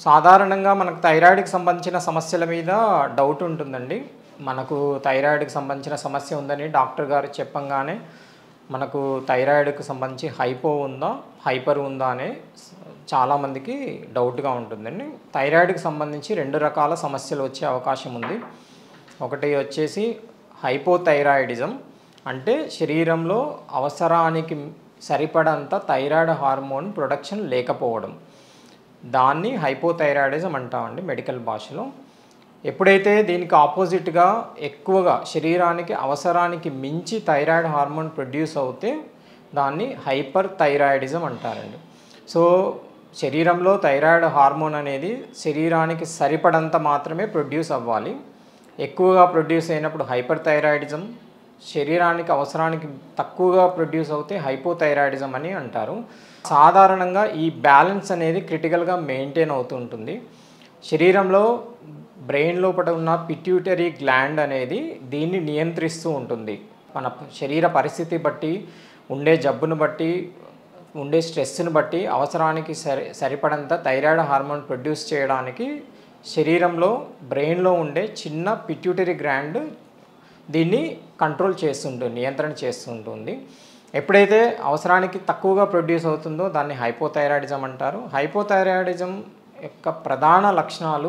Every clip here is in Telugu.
సాధారణంగా మనకు థైరాయిడ్కి సంబంధించిన సమస్యల మీద డౌట్ ఉంటుందండి మనకు థైరాయిడ్కి సంబంధించిన సమస్య ఉందని డాక్టర్ గారు చెప్పంగానే మనకు థైరాయిడ్కి సంబంధించి హైపో ఉందా హైపర్ ఉందా అనే చాలామందికి డౌట్గా ఉంటుందండి థైరాయిడ్కి సంబంధించి రెండు రకాల సమస్యలు వచ్చే అవకాశం ఉంది ఒకటి వచ్చేసి హైపోథైరాయిడిజం అంటే శరీరంలో అవసరానికి సరిపడంత థైరాయిడ్ హార్మోన్ ప్రొడక్షన్ లేకపోవడం దాన్ని హైపోథైరాయిడిజం అంటామండి మెడికల్ భాషలో ఎప్పుడైతే దీనికి ఆపోజిట్గా ఎక్కువగా శరీరానికి అవసరానికి మించి థైరాయిడ్ హార్మోన్ ప్రొడ్యూస్ అవుతే దాన్ని హైపర్ థైరాయిడిజం అంటారండి సో శరీరంలో థైరాయిడ్ హార్మోన్ అనేది శరీరానికి సరిపడంత మాత్రమే ప్రొడ్యూస్ అవ్వాలి ఎక్కువగా ప్రొడ్యూస్ అయినప్పుడు హైపర్ థైరాయిడిజం శరీరానికి అవసరానికి తక్కువగా ప్రొడ్యూస్ అవుతే హైపోథైరాయిడిజం అని అంటారు సాధారణంగా ఈ బ్యాలెన్స్ అనేది క్రిటికల్గా మెయింటైన్ అవుతుంటుంది శరీరంలో బ్రెయిన్ లోపల ఉన్న పిట్యూటరీ గ్లాండ్ అనేది దీన్ని నియంత్రిస్తూ ఉంటుంది మన శరీర పరిస్థితి బట్టి ఉండే జబ్బును బట్టి ఉండే స్ట్రెస్ని బట్టి అవసరానికి సరి సరిపడంత థైరాయిడ్ హార్మోన్ ప్రొడ్యూస్ చేయడానికి శరీరంలో బ్రెయిన్లో ఉండే చిన్న పిట్యూటరీ గ్రాండ్ దీన్ని కంట్రోల్ చేస్తుంటుంది నియంత్రణ చేస్తుంటుంది ఎప్పుడైతే అవసరానికి తక్కువగా ప్రొడ్యూస్ అవుతుందో దాన్ని హైపోథైరాయిడిజం అంటారు హైపోథైరాయిడిజం యొక్క ప్రధాన లక్షణాలు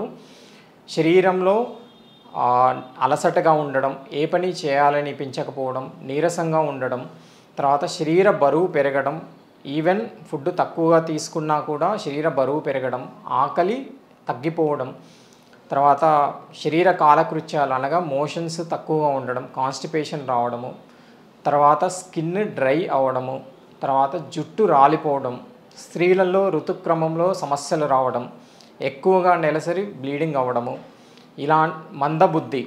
శరీరంలో ఆ, అలసటగా ఉండడం ఏ పని చేయాలని పెంచకపోవడం నీరసంగా ఉండడం తర్వాత శరీర బరువు పెరగడం ఈవెన్ ఫుడ్ తక్కువగా తీసుకున్నా కూడా శరీర బరువు పెరగడం ఆకలి తగ్గిపోవడం తర్వాత శరీర కాలకృత్యాలు అనగా మోషన్స్ తక్కువగా ఉండడం కాన్స్టిపేషన్ రావడము తర్వాత స్కిన్ డ్రై అవడము తర్వాత జుట్టు రాలిపోవడం స్త్రీలలో ఋతుక్రమంలో సమస్యలు రావడం ఎక్కువగా నెలసరి బ్లీడింగ్ అవ్వడము ఇలా మందబుద్ధి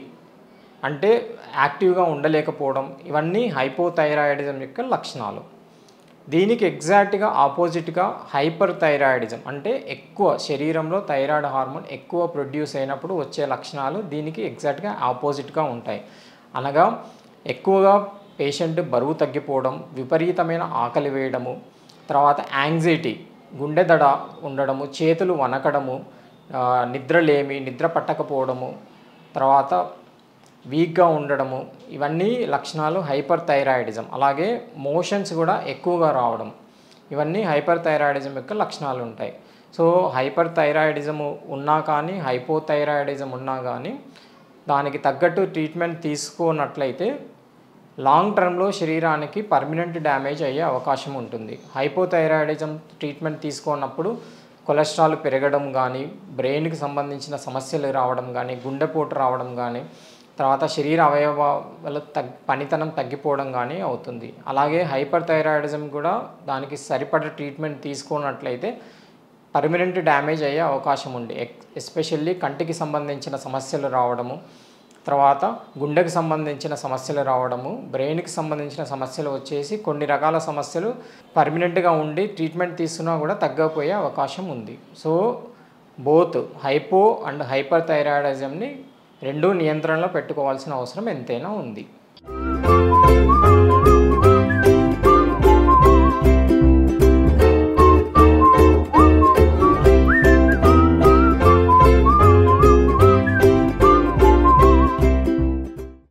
అంటే యాక్టివ్గా ఉండలేకపోవడం ఇవన్నీ హైపోథైరాయిడిజం యొక్క లక్షణాలు దీనికి ఎగ్జాక్ట్గా ఆపోజిట్గా హైపర్ థైరాయిడిజం అంటే ఎక్కువ శరీరంలో థైరాయిడ్ హార్మోన్ ఎక్కువ ప్రొడ్యూస్ అయినప్పుడు వచ్చే లక్షణాలు దీనికి ఎగ్జాక్ట్గా ఆపోజిట్గా ఉంటాయి అనగా ఎక్కువగా పేషెంట్ బరువు తగ్గిపోవడం విపరీతమైన ఆకలి వేయడము తర్వాత యాంగ్జైటీ గుండె దడ ఉండడము చేతులు వనకడము ఆ, నిద్రలేమి నిద్ర పట్టకపోవడము తర్వాత వీక్గా ఉండడము ఇవన్నీ లక్షణాలు హైపర్ థైరాయిడిజం అలాగే మోషన్స్ కూడా ఎక్కువగా రావడం ఇవన్నీ హైపర్ థైరాయిడిజం యొక్క లక్షణాలు ఉంటాయి సో హైపర్ థైరాయిడిజం ఉన్నా కానీ హైపోథైరాయిడిజం ఉన్నా కానీ దానికి తగ్గట్టు ట్రీట్మెంట్ తీసుకోనట్లయితే లాంగ్ టర్మ్లో శరీరానికి పర్మనెంట్ డ్యామేజ్ అయ్యే అవకాశం ఉంటుంది హైపోథైరాయిడిజం ట్రీట్మెంట్ తీసుకున్నప్పుడు కొలెస్ట్రాల్ పెరగడం కానీ బ్రెయిన్కి సంబంధించిన సమస్యలు రావడం కానీ గుండెపోటు రావడం కానీ తర్వాత శరీర అవయవాల తగ్ పనితనం తగ్గిపోవడం కానీ అవుతుంది అలాగే హైపర్ థైరాయిడిజం కూడా దానికి సరిపడ ట్రీట్మెంట్ తీసుకున్నట్లయితే పర్మనెంట్ డ్యామేజ్ అయ్యే అవకాశం ఉంది ఎక్- ఎస్పెషల్లీ కంటికి సంబంధించిన సమస్యలు రావడము తర్వాత గుండెకి సంబంధించిన సమస్యలు రావడము బ్రెయిన్కి సంబంధించిన సమస్యలు వచ్చేసి కొన్ని రకాల సమస్యలు పర్మనెంట్గా ఉండి ట్రీట్మెంట్ తీసుకున్నా కూడా తగ్గకపోయే అవకాశం ఉంది so both hypo and hyper థైరాయిడిజంని రెండూ నియంత్రణలో పెట్టుకోవాల్సిన అవసరం ఎంతైనా ఉంది